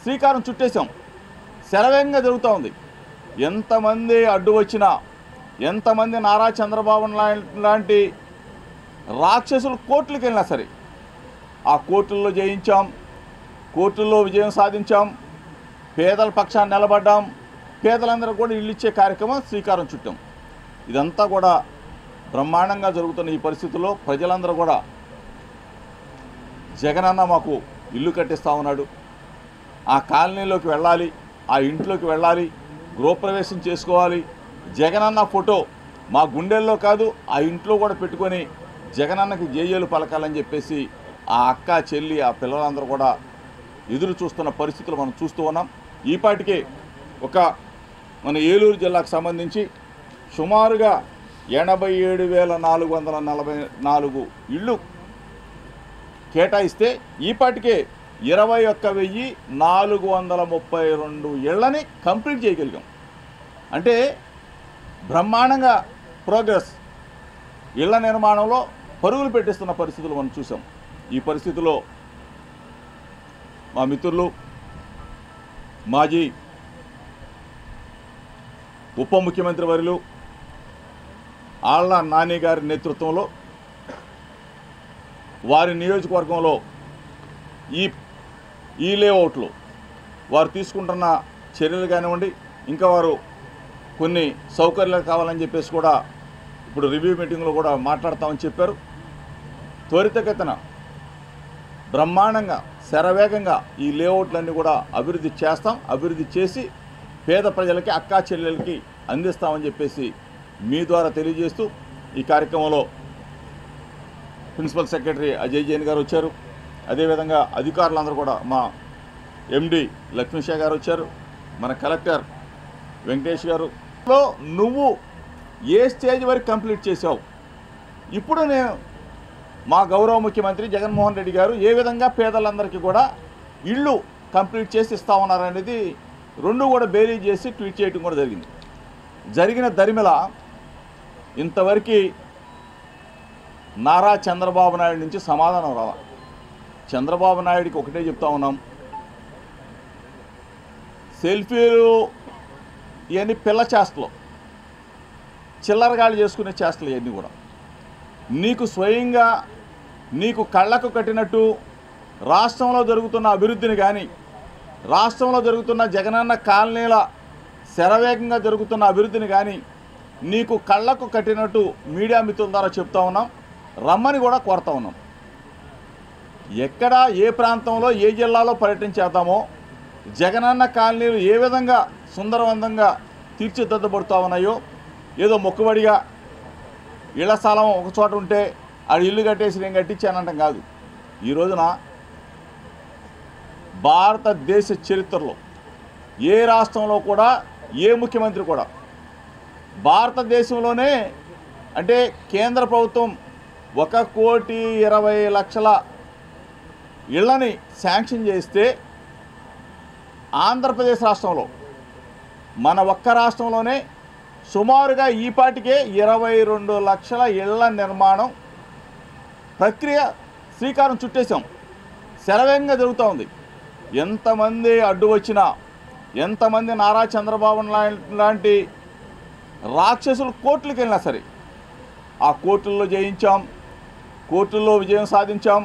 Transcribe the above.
శ్రీకారం చుట్టేశాం శరవేగంగా జరుగుతూ ఉంది ఎంతమంది అడ్డు వచ్చినా ఎంతమంది నారా చంద్రబాబు లా- లాంటి రాక్షసులు కోర్టులకు వెళ్ళినా సరే ఆ కోర్టుల్లో జయించాం కోర్టుల్లో విజయం సాధించాం పేదల పక్షాన్ని నిలబడ్డాం పేదలందరూ కూడా ఇల్లు ఇచ్చే కార్యక్రమం శ్రీకారం చుట్టాం ఇదంతా కూడా బ్రహ్మాండంగా జరుగుతున్న ఈ పరిస్థితుల్లో ప్రజలందరూ కూడా జగనన్న మాకు ఇల్లు కట్టిస్తా ఉన్నాడు ఆ కాలనీలోకి వెళ్ళాలి ఆ ఇంట్లోకి వెళ్ళాలి గృహప్రవేశం చేసుకోవాలి జగనన్న ఫోటో మా గుండెల్లో కాదు ఆ ఇంట్లో కూడా పెట్టుకొని జగనన్నకి జేజేలు పలకాలని చెప్పేసి ఆ అక్క చెల్లి ఆ పిల్లలందరూ కూడా ఎదురు చూస్తున్న పరిస్థితులు మనం చూస్తూ ఉన్నాం ఈపాటికే ఒక మన ఏలూరు జిల్లాకు సంబంధించి సుమారుగా ఎనభై ఏడు వేల నాలుగు వందల నలభై నాలుగు ఇళ్ళు కేటాయిస్తే ఈపాటికే ఇరవై ఒక్క వెయ్యి నాలుగు వందల ముప్పై రెండు ఇళ్ళని కంప్లీట్ చేయగలిగాం అంటే బ్రహ్మాండంగా ప్రోగ్రెస్ ఇళ్ల నిర్మాణంలో పరుగులు పెట్టిస్తున్న పరిస్థితులు మనం చూసాం ఈ పరిస్థితిలో మా మిత్రులు మాజీ ఉప ముఖ్యమంత్రి వర్యులు ఆళ్ల నాని గారి నేతృత్వంలో వారి నియోజకవర్గంలో ఈ ఈ లేఅవుట్లు వారు తీసుకుంటున్న చర్యలు కానివ్వండి ఇంకా వారు కొన్ని సౌకర్యాలు కావాలని చెప్పేసి కూడా ఇప్పుడు రివ్యూ మీటింగ్లో కూడా మాట్లాడతామని చెప్పారు త్వరితగతిన బ్రహ్మాండంగా శరవేగంగా ఈ లేఅవుట్లన్నీ కూడా అభివృద్ధి చేస్తాం అభివృద్ధి చేసి పేద ప్రజలకి అక్కా చెల్లెలకి అందిస్తామని చెప్పేసి మీ ద్వారా తెలియజేస్తూ ఈ కార్యక్రమంలో ప్రిన్సిపల్ సెక్రటరీ అజయ్ జైన్ గారు వచ్చారు అదేవిధంగా అధికారులందరూ కూడా మా ఎండి లక్ష్మీషా గారు వచ్చారు మన కలెక్టర్ వెంకటేష్ గారు లో నువ్వు ఏ స్టేజ్ వరకు కంప్లీట్ చేసావు ఇప్పుడు నేను మా గౌరవ ముఖ్యమంత్రి జగన్మోహన్ రెడ్డి గారు ఏ విధంగా పేదలందరికీ కూడా ఇళ్ళు కంప్లీట్ చేసి ఇస్తా ఉన్నారనేది రెండు కూడా బేరీ చేసి ట్వీట్ చేయడం కూడా జరిగింది జరిగిన దరిమిల ఇంతవరకు నారా చంద్రబాబు నాయుడు నుంచి సమాధానం రావాలి చంద్రబాబు నాయుడికి ఒకటే చెప్తా ఉన్నాం సెల్ఫీలు ఇవన్నీ పిల్ల చేష్టలు చిల్లరగాళ్ళు చేసుకునే చేష్టలు ఇవన్నీ కూడా నీకు స్వయంగా నీకు కళ్ళకు కట్టినట్టు రాష్ట్రంలో జరుగుతున్న అభివృద్ధిని కానీ రాష్ట్రంలో జరుగుతున్న జగనన్న కాలనీల శరవేగంగా జరుగుతున్న అభివృద్ధిని కానీ నీకు కళ్ళకు కట్టినట్టు మీడియా మిత్రుల ద్వారా చెప్తా ఉన్నాం రమ్మని కూడా కోరుతా ఉన్నాం ఎక్కడ ఏ ప్రాంతంలో ఏ జిల్లాలో పర్యటించేద్దామో జగనన్న కాలనీలు ఏ విధంగా సుందరవంతంగా తీర్చిదిద్దబడుతూ ఉన్నాయో ఏదో మొక్కుబడిగా ఇళ్ల స్థలం ఒక చోట ఉంటే ఆడ ఇల్లు కట్టేసి నేను కట్టించానంటాం కాదు ఈ రోజున భారతదేశ చరిత్రలో ఏ రాష్ట్రంలో కూడా ఏ ముఖ్యమంత్రి కూడా భారతదేశంలోనే అంటే కేంద్ర ప్రభుత్వం ఒక కోటి ఇరవై లక్షల ఇళ్ళని శాంక్షన్ చేస్తే ఆంధ్రప్రదేశ్ రాష్ట్రంలో మన ఒక్క రాష్ట్రంలోనే సుమారుగా ఈపాటికే ఇరవై రెండు లక్షల ఇళ్ల నిర్మాణం ప్రక్రియ శ్రీకారం చుట్టేశాం శరవేగంగా జరుగుతూ ఉంది ఎంతమంది అడ్డు వచ్చినా ఎంతమంది నారా చంద్రబాబు లా- లాంటి రాక్షసులు కోర్టులకు వెళ్ళినా సరే ఆ కోర్టుల్లో జయించాం కోర్టుల్లో విజయం సాధించాం